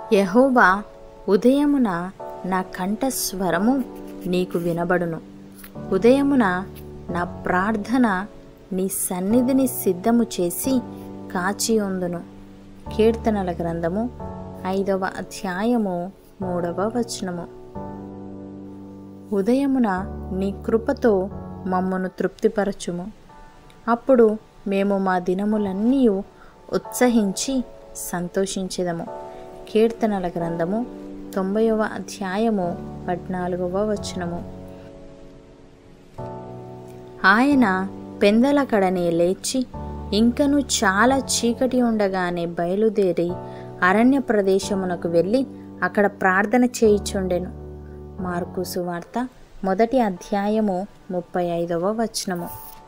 యహోవా ఉదయమున నా కంఠస్వరము నీకు వినబడును ఉదయమున నా ప్రార్థన నీ సన్నిధిని సిద్ధము చేసి కాచి ఉందును కీర్తనల గ్రంథము ఐదవ అధ్యాయము మూడవ వచనము ఉదయమున నీ కృపతో మమ్మను తృప్తిపరచుము అప్పుడు మేము మా దినములన్నీ ఉత్సహించి సంతోషించెదము కీర్తనల గ్రంథము తొంభైవ అధ్యాయము పద్నాలుగవ వచనము ఆయన పెందల కడనే లేచి ఇంకను చాలా చీకటి ఉండగానే బయలుదేరి అరణ్య ప్రదేశమునకు వెళ్ళి అక్కడ ప్రార్థన చేయిచుండెను మార్కు సువార్త మొదటి అధ్యాయము ముప్పై ఐదవ వచనము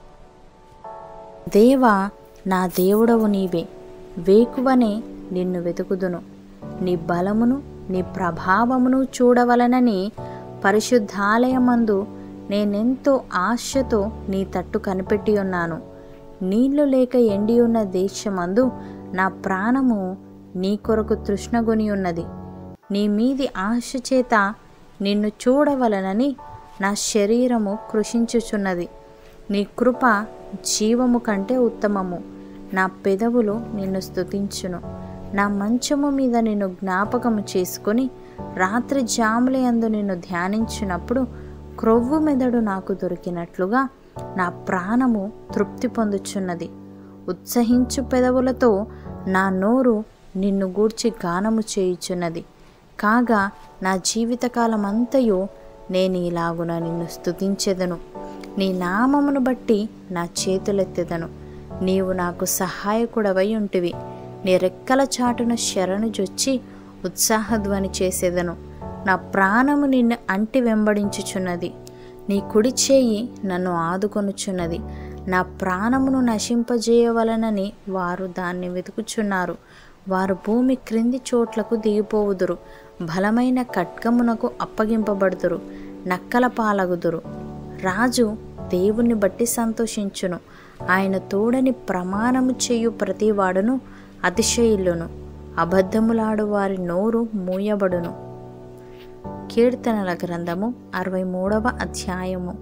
దేవా నా దేవుడవు నీవే వేకువనే నిన్ను వెతుకుదును నీ బలమును నీ ప్రభావమును చూడవలనని పరిశుద్ధాలయమందు నేనెంతో ఆశతో నీ తట్టు కనిపెట్టి ఉన్నాను నీళ్లు లేక ఎండి ఉన్న దేశమందు నా ప్రాణము నీ కొరకు తృష్ణగొని ఉన్నది నీ మీది ఆశ చేత నిన్ను చూడవలనని నా శరీరము కృషించుచున్నది నీ కృప జీవము కంటే ఉత్తమము నా పెదవులు నిన్ను స్తుతించును నా మంచము మీద నిన్ను జ్ఞాపకము చేసుకొని రాత్రి జాములయందు నిన్ను ధ్యానించినప్పుడు క్రొవ్వు మెదడు నాకు దొరికినట్లుగా నా ప్రాణము తృప్తి పొందుచున్నది ఉత్సహించు పెదవులతో నా నోరు నిన్ను గూర్చి గానము చేయుచున్నది కాగా నా జీవితకాలమంతయు నేను ఇలాగున నిన్ను స్తుతించెదను నీ నామమును బట్టి నా చేతులెత్తెదను నీవు నాకు సహాయకుడవై ఉంటివి నీ రెక్కల చాటున శరణు జొచ్చి ఉత్సాహధ్వని చేసేదను నా ప్రాణము నిన్ను అంటి వెంబడించుచున్నది నీ కుడి చేయి నన్ను ఆదుకొనుచున్నది నా ప్రాణమును నశింపజేయవలనని వారు దాన్ని వెతుకుచున్నారు వారు భూమి క్రింది చోట్లకు దిగిపోవుదురు బలమైన ఖడ్గమునకు అప్పగింపబడుదురు నక్కల పాలగుదురు రాజు దేవుని బట్టి సంతోషించును ఆయన తోడని ప్రమాణము చేయు ప్రతివాడును అతిశయిల్లును అబద్ధములాడు వారి నోరు మూయబడును కీర్తనల గ్రంథము అరవై మూడవ అధ్యాయము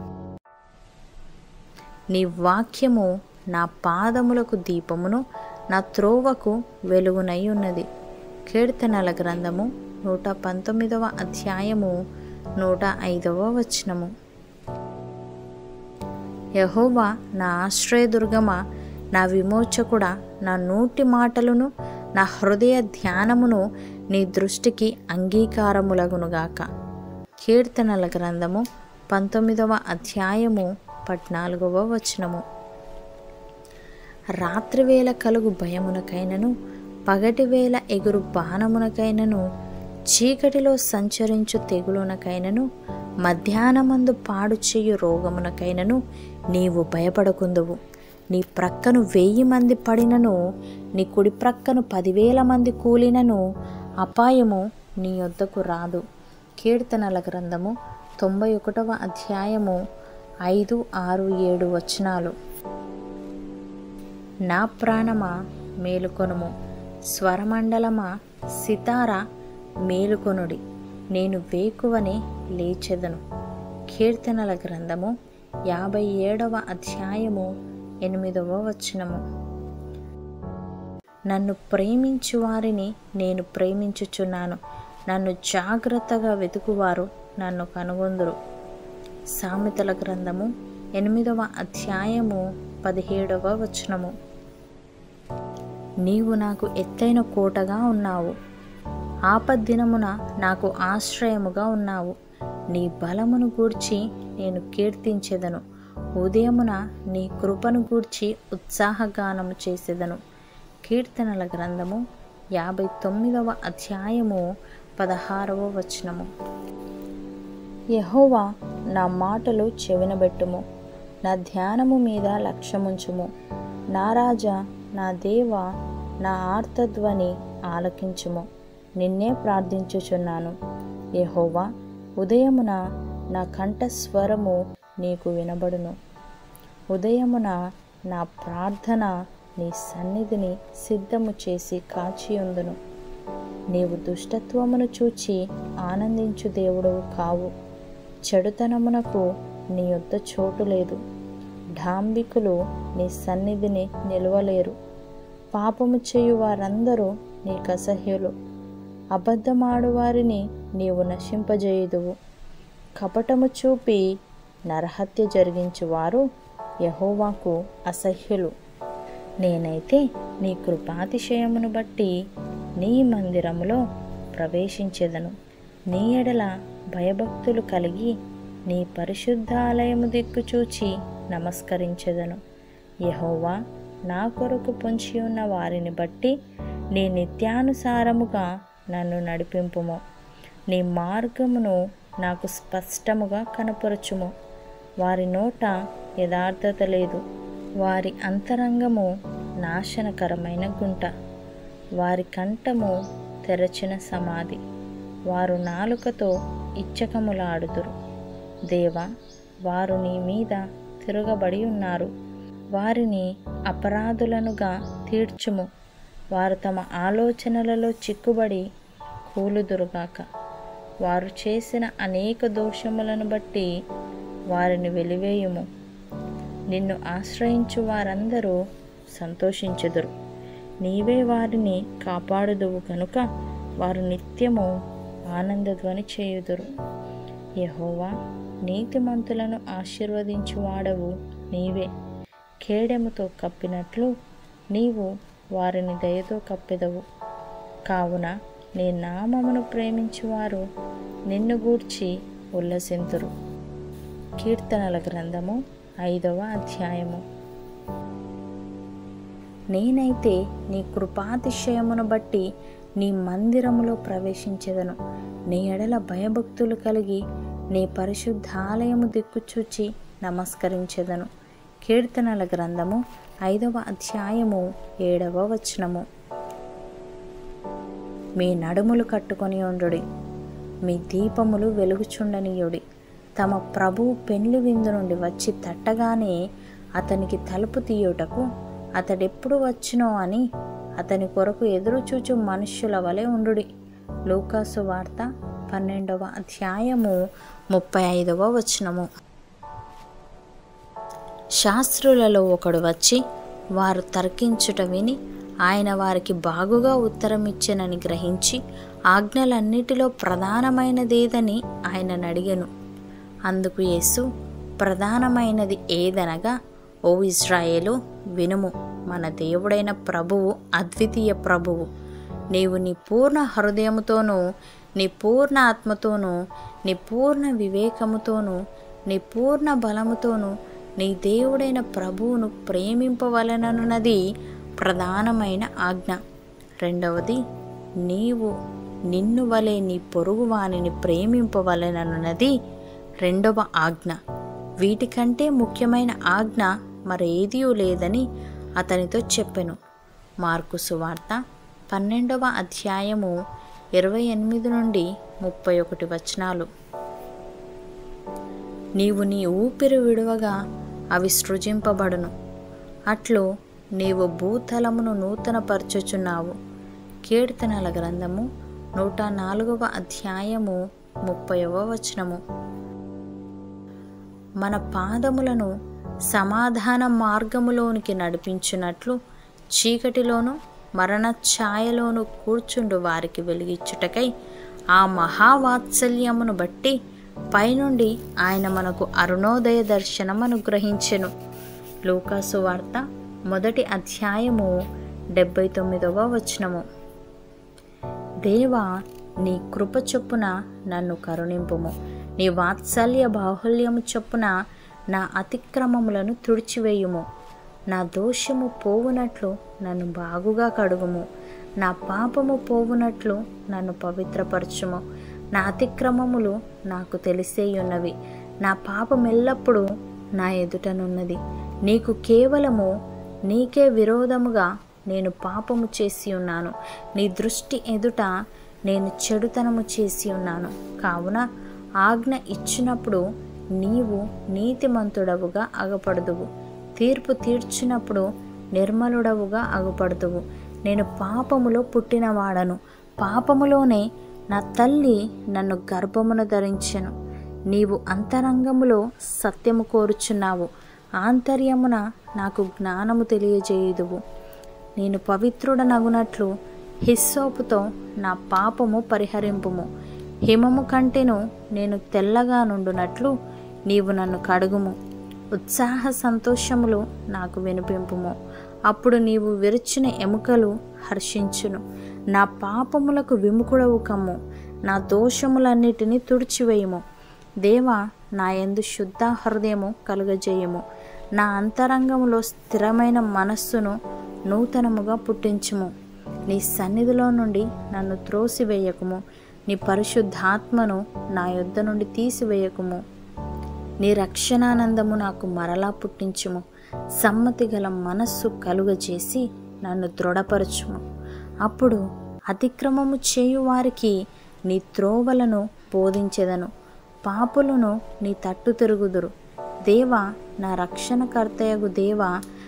నీ వాక్యము నా పాదములకు దీపమును నా త్రోవకు వెలుగునై ఉన్నది కీర్తనల గ్రంథము నూట పంతొమ్మిదవ అధ్యాయము నూట ఐదవ వచనము యహోవా నా ఆశ్రయదుర్గమా నా విమోచకుడా నా నోటి మాటలను నా హృదయ ధ్యానమును నీ దృష్టికి అంగీకారములగునుగాక కీర్తనల గ్రంథము పంతొమ్మిదవ అధ్యాయము పద్నాలుగవ వచనము రాత్రివేళ కలుగు భయమునకైనను పగటివేళ ఎగురు బాణమునకైనను చీకటిలో సంచరించు తెగులునకైనను మధ్యాహ్నమందు పాడు చేయు రోగమునకైనను నీవు భయపడకుందువు నీ ప్రక్కను వెయ్యి మంది పడినను నీ కుడి ప్రక్కను పదివేల మంది కూలినను అపాయము నీ యొద్దకు రాదు కీర్తనల గ్రంథము తొంభై ఒకటవ అధ్యాయము ఐదు ఆరు ఏడు వచనాలు నా ప్రాణమా మేలుకొనుము స్వరమండలమా సితార మేలుకొనుడి నేను వేకువనే లేచెదను కీర్తనల గ్రంథము యాభై ఏడవ అధ్యాయము ఎనిమిదవ వచనము నన్ను ప్రేమించు వారిని నేను ప్రేమించుచున్నాను నన్ను జాగ్రత్తగా వెతుకువారు నన్ను కనుగొందురు సామెతల గ్రంథము ఎనిమిదవ అధ్యాయము పదిహేడవ వచనము నీవు నాకు ఎత్తైన కోటగా ఉన్నావు ఆపద్దినమున నాకు ఆశ్రయముగా ఉన్నావు నీ బలమును గూర్చి నేను కీర్తించెదను ఉదయమున నీ కృపను గూర్చి ఉత్సాహగానము చేసేదను కీర్తనల గ్రంథము యాభై తొమ్మిదవ అధ్యాయము పదహారవ వచనము యహోవా నా మాటలు చెవినబెట్టుము నా ధ్యానము మీద లక్ష్యముంచుము నా రాజా నా దేవ నా ఆర్తధ్వని ఆలకించుము నిన్నే ప్రార్థించుచున్నాను యహోవా ఉదయమున నా కంఠస్వరము నీకు వినబడును ఉదయమున నా ప్రార్థన నీ సన్నిధిని సిద్ధము చేసి కాచియుందును నీవు దుష్టత్వమును చూచి ఆనందించు దేవుడవు కావు చెడుతనమునకు నీ యొద్ద చోటు లేదు ఢాంబికులు నీ సన్నిధిని నిలవలేరు పాపము చేయు వారందరూ నీకు అసహ్యులు అబద్ధమాడు వారిని నీవు నశింపజేయుదువు కపటము చూపి నరహత్య జరిగించువారు యహోవాకు అసహ్యులు నేనైతే నీ కృపాతిశయమును బట్టి నీ మందిరములో ప్రవేశించెదను నీ ఎడల భయభక్తులు కలిగి నీ పరిశుద్ధాలయము దిక్కు చూచి నమస్కరించెదను యహోవా నా కొరకు పొంచి ఉన్న వారిని బట్టి నీ నిత్యానుసారముగా నన్ను నడిపింపుము నీ మార్గమును నాకు స్పష్టముగా కనపరచుము వారి నోట యథార్థత లేదు వారి అంతరంగము నాశనకరమైన గుంట వారి కంఠము తెరచిన సమాధి వారు నాలుకతో ఇచ్చకములాడుదురు దేవా వారు నీ మీద తిరగబడి ఉన్నారు వారిని అపరాధులనుగా తీర్చుము వారు తమ ఆలోచనలలో చిక్కుబడి కూలుదురుగాక వారు చేసిన అనేక దోషములను బట్టి వారిని వెలివేయుము నిన్ను ఆశ్రయించు వారందరూ సంతోషించుదురు నీవే వారిని కాపాడుదువు కనుక వారు నిత్యము ఆనందధ్వని చేయుదురు యహోవా నీతిమంతులను ఆశీర్వదించువాడవు నీవే కేడెముతో కప్పినట్లు నీవు వారిని దయతో కప్పెదవు కావున నీ నామమును ప్రేమించువారు నిన్ను గూర్చి ఉల్లసింతురు కీర్తనల గ్రంథము ఐదవ అధ్యాయము నేనైతే నీ కృపాతిశయమును బట్టి నీ మందిరములో ప్రవేశించెదను నీ ఎడల భయభక్తులు కలిగి నీ పరిశుద్ధాలయము దిక్కుచూచి నమస్కరించెదను కీర్తనల గ్రంథము ఐదవ అధ్యాయము ఏడవ వచనము మీ నడుములు కట్టుకొని ఉండుడి మీ దీపములు వెలుగుచుండనీయుడి తమ ప్రభువు పెండ్లి విందు నుండి వచ్చి తట్టగానే అతనికి తలుపు తీయుటకు అతడెప్పుడు వచ్చునో అని అతని కొరకు ఎదురు చూచు మనుష్యుల వలె ఉండుడి లూకాసు వార్త పన్నెండవ అధ్యాయము ముప్పై ఐదవ వచనము శాస్త్రులలో ఒకడు వచ్చి వారు తర్కించుట విని ఆయన వారికి బాగుగా ఉత్తరం ఇచ్చెనని గ్రహించి ఆజ్ఞలన్నిటిలో ప్రధానమైనదేదని ఆయన అడిగెను అందుకు యేసు ప్రధానమైనది ఏదనగా ఓ ఇజ్రాయేలు వినుము మన దేవుడైన ప్రభువు అద్వితీయ ప్రభువు నీవు నీ పూర్ణ హృదయముతోనూ నీ పూర్ణ ఆత్మతోనూ నీ పూర్ణ వివేకముతోనూ నీ పూర్ణ బలముతోనూ నీ దేవుడైన ప్రభువును ప్రేమింపవలనన్నది ప్రధానమైన ఆజ్ఞ రెండవది నీవు నిన్ను వలె నీ పొరుగు వానిని ప్రేమింపవలనన్నది రెండవ ఆజ్ఞ వీటికంటే ముఖ్యమైన ఆజ్ఞ మరేదీ లేదని అతనితో చెప్పెను మార్కు సువార్త పన్నెండవ అధ్యాయము ఇరవై ఎనిమిది నుండి ముప్పై ఒకటి వచనాలు నీవు నీ ఊపిరి విడువగా అవి సృజింపబడును అట్లు నీవు భూతలమును నూతనపరచుచున్నావు కీర్తనల గ్రంథము నూట నాలుగవ అధ్యాయము ముప్పైవ వచనము మన పాదములను సమాధాన మార్గములోనికి నడిపించున్నట్లు చీకటిలోను మరణ ఛాయలోను కూర్చుండు వారికి వెలిగించుటకై ఆ మహావాత్సల్యమును బట్టి పైనుండి ఆయన మనకు అరుణోదయ దర్శనం అనుగ్రహించెను లూకాసు వార్త మొదటి అధ్యాయము డెబ్బై తొమ్మిదవ వచనము దేవా నీ కృప చొప్పున నన్ను కరుణింపుము నీ వాత్సల్య బాహుల్యము చొప్పున నా అతిక్రమములను తుడిచివేయుము నా దోషము పోవునట్లు నన్ను బాగుగా కడుగుము నా పాపము పోవునట్లు నన్ను పవిత్రపరచుము నా అతిక్రమములు నాకు తెలిసేయున్నవి నా పాపం ఎల్లప్పుడూ నా ఎదుటనున్నది నీకు కేవలము నీకే విరోధముగా నేను పాపము చేసి ఉన్నాను నీ దృష్టి ఎదుట నేను చెడుతనము చేసి ఉన్నాను కావున ఆజ్ఞ ఇచ్చినప్పుడు నీవు నీతిమంతుడవుగా అగపడదువు తీర్పు తీర్చినప్పుడు నిర్మలుడవుగా అగుపడుదువు నేను పాపములో పుట్టినవాడను పాపములోనే నా తల్లి నన్ను గర్భమున ధరించెను నీవు అంతరంగములో సత్యము కోరుచున్నావు ఆంతర్యమున నాకు జ్ఞానము తెలియజేయుదువు నేను పవిత్రుడనగునట్లు హిస్సోపుతో నా పాపము పరిహరింపుము హిమము కంటెను నేను తెల్లగా నుండునట్లు నీవు నన్ను కడుగుము ఉత్సాహ సంతోషములు నాకు వినిపింపుము అప్పుడు నీవు విరిచిన ఎముకలు హర్షించును నా పాపములకు విముకుడవు కమ్ము నా దోషములన్నిటినీ తుడిచివేయము దేవా నా యందు శుద్ధ హృదయము కలుగజేయము నా అంతరంగములో స్థిరమైన మనస్సును నూతనముగా పుట్టించుము నీ సన్నిధిలో నుండి నన్ను త్రోసివేయకుము నీ పరిశుద్ధాత్మను నా యొద్ద నుండి తీసివేయకుము నీ రక్షణానందము నాకు మరలా పుట్టించుము సమ్మతి గల మనస్సు కలుగజేసి నన్ను దృఢపరచుము అప్పుడు అతిక్రమము చేయువారికి నీ త్రోవలను బోధించెదను పాపులను నీ తట్టు తిరుగుదురు దేవా నా రక్షణకర్తయగు దేవా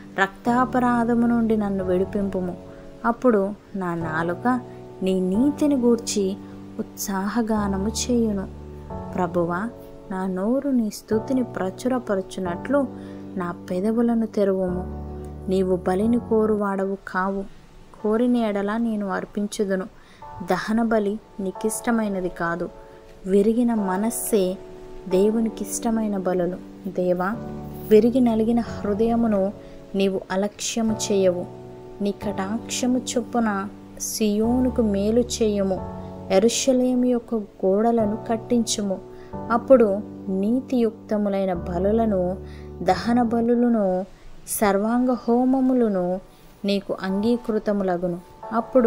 రక్తాపరాధము నుండి నన్ను విడిపింపుము అప్పుడు నా నాలుక నీ నీతిని గూర్చి ఉత్సాహగానము చేయును ప్రభువా నా నోరు నీ స్థుతిని ప్రచురపరచునట్లు నా పెదవులను తెరువుము నీవు బలిని కోరువాడవు కావు కోరిన ఎడల నేను అర్పించుదును దహన బలి నీకిష్టమైనది కాదు విరిగిన మనస్సే దేవునికిష్టమైన బలులు దేవా విరిగి నలిగిన హృదయమును నీవు అలక్ష్యము చేయవు నీ కటాక్షము చొప్పున సియోనుకు మేలు చేయము ఎరుషలేము యొక్క గోడలను కట్టించుము అప్పుడు నీతియుక్తములైన బలులను దహన బలులను సర్వాంగ హోమములను నీకు అంగీకృతములగును అప్పుడు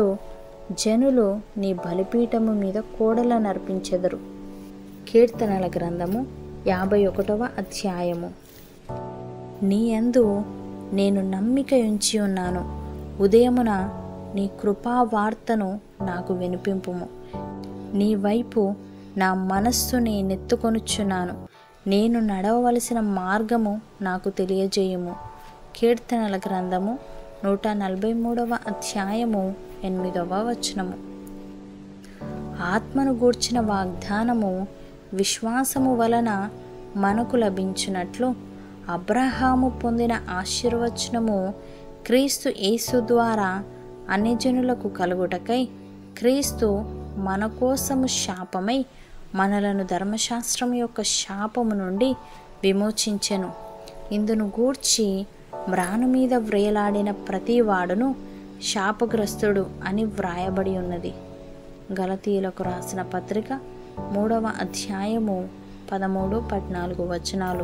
జనులు నీ బలిపీఠము మీద కోడలను అర్పించెదరు కీర్తనల గ్రంథము యాభై ఒకటవ అధ్యాయము నీ యందు నేను నమ్మిక ఉంచి ఉన్నాను ఉదయమున నీ కృపా వార్తను నాకు వినిపింపుము నీ వైపు నా మనస్సు నేనెత్తుకొనుచున్నాను నేను నడవవలసిన మార్గము నాకు తెలియజేయము కీర్తనల గ్రంథము నూట నలభై మూడవ అధ్యాయము ఎనిమిదవ వచనము ఆత్మను గూర్చిన వాగ్దానము విశ్వాసము వలన మనకు లభించినట్లు అబ్రహాము పొందిన ఆశీర్వచనము క్రీస్తు యేసు ద్వారా అన్యజనులకు కలుగుటకై క్రీస్తు మన కోసము శాపమై మనలను ధర్మశాస్త్రం యొక్క శాపము నుండి విమోచించెను ఇందును గూర్చి మ్రాను మీద వ్రేలాడిన ప్రతివాడును శాపగ్రస్తుడు అని వ్రాయబడి ఉన్నది గలతీయులకు రాసిన పత్రిక మూడవ అధ్యాయము పదమూడు పద్నాలుగు వచనాలు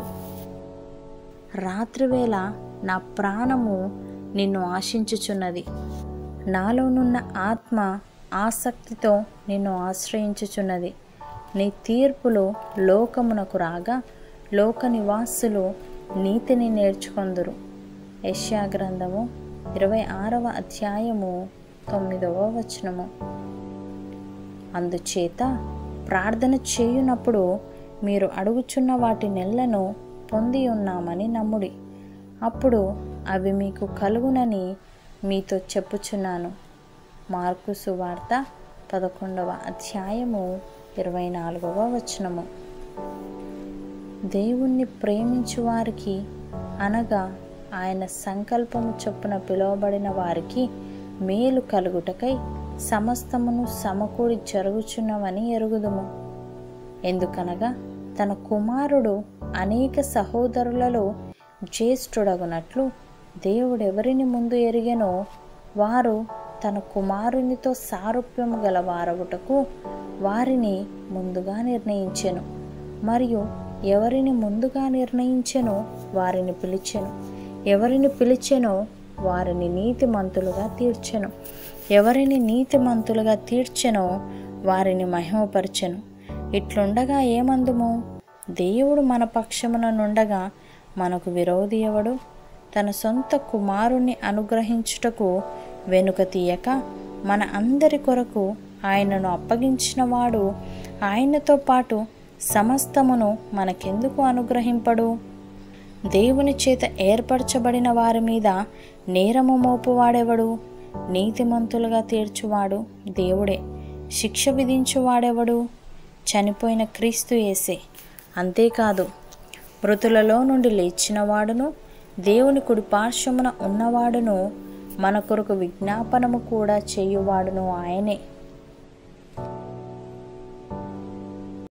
రాత్రివేళ నా ప్రాణము నిన్ను ఆశించుచున్నది నాలోనున్న ఆత్మ ఆసక్తితో నిన్ను ఆశ్రయించుచున్నది నీ తీర్పులు లోకమునకు రాగా లోక నివాసులు నీతిని నేర్చుకొందురు యష్యా గ్రంథము ఇరవై ఆరవ అధ్యాయము తొమ్మిదవ వచనము అందుచేత ప్రార్థన చేయునప్పుడు మీరు అడుగుచున్న వాటి నెలను పొంది ఉన్నామని నమ్ముడి అప్పుడు అవి మీకు కలుగునని మీతో చెప్పుచున్నాను మార్కు సువార్త పదకొండవ అధ్యాయము ఇరవై నాలుగవ వచనము దేవుణ్ణి ప్రేమించు వారికి అనగా ఆయన సంకల్పము చొప్పున పిలువబడిన వారికి మేలు కలుగుటకై సమస్తమును సమకూడి జరుగుచున్నవని ఎరుగుదుము ఎందుకనగా తన కుమారుడు అనేక సహోదరులలో జ్యేష్ఠుడగునట్లు దేవుడెవరిని ముందు ఎరిగెనో వారు తన కుమారునితో సారూప్యము గల వారవుటకు వారిని ముందుగా నిర్ణయించెను మరియు ఎవరిని ముందుగా నిర్ణయించెనో వారిని పిలిచెను ఎవరిని పిలిచెనో వారిని నీతిమంతులుగా తీర్చెను ఎవరిని నీతిమంతులుగా తీర్చెనో వారిని మహిమపరచెను ఇట్లుండగా ఏమందుము దేవుడు మన పక్షమున నుండగా మనకు విరోధి ఎవడు తన సొంత కుమారుణ్ణి అనుగ్రహించుటకు వెనుక తీయక మన అందరి కొరకు ఆయనను అప్పగించినవాడు ఆయనతో పాటు సమస్తమును మనకెందుకు అనుగ్రహింపడు దేవుని చేత ఏర్పరచబడిన వారి మీద నేరము మోపువాడెవడు నీతిమంతులుగా తీర్చువాడు దేవుడే శిక్ష విధించువాడెవడు చనిపోయిన క్రీస్తు యేసే అంతేకాదు మృతులలో నుండి లేచినవాడును దేవుని కుడి పార్శ్వమున ఉన్నవాడును మన కొరకు విజ్ఞాపనము కూడా చేయువాడును ఆయనే